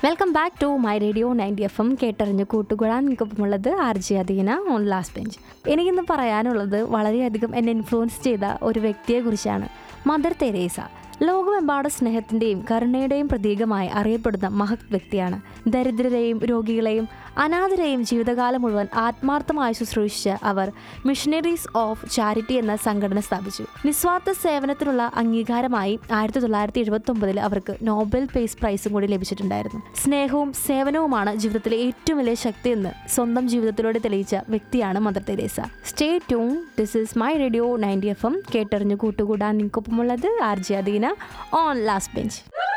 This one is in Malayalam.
welcome back to my radio ninety F M കേട്ടറിഞ്ഞ് കൂട്ടുകൂടാൻ നിങ്ങൾക്കൊപ്പമുള്ളത് R J Adeena on last bench എനിക്കിന്ന് പറയാനുള്ളത് വളരെയധികം എന്നെ ഇൻഫ്ലുവൻസ് ചെയ്ത ഒരു വ്യക്തിയെക്കുറിച്ചാണ് മദർ തെരേസ ലോകമെമ്പാടും സ്നേഹത്തിൻ്റെയും കരുണയുടെയും പ്രതീകമായി അറിയപ്പെടുന്ന മഹത് വ്യക്തിയാണ് ദരിദ്രരെയും രോഗികളെയും അനാഥരെയും ജീവിതകാലം മുഴുവൻ ആത്മാർത്ഥമായി ശുശ്രൂഷിച്ച അവർ മിഷണറീസ് ഓഫ് ചാരിറ്റി എന്ന സംഘടന സ്ഥാപിച്ചു നിസ്വാർത്ഥ സേവനത്തിനുള്ള അംഗീകാരമായി ആയിരത്തി തൊള്ളായിരത്തി എഴുപത്തി ഒമ്പതിൽ അവർക്ക് നോബൽ പേസ് പ്രൈസും കൂടി ലഭിച്ചിട്ടുണ്ടായിരുന്നു സ്നേഹവും സേവനവുമാണ് ജീവിതത്തിലെ ഏറ്റവും വലിയ ശക്തിയെന്ന് സ്വന്തം ജീവിതത്തിലൂടെ തെളിയിച്ച വ്യക്തിയാണ് Mother Teresa stay tune this is my radio ninety F M കേട്ടറിഞ്ഞ് കൂട്ടുകൂടാൻ നിങ്ങൾക്കൊപ്പമുള്ളത് R J Adeena on last bench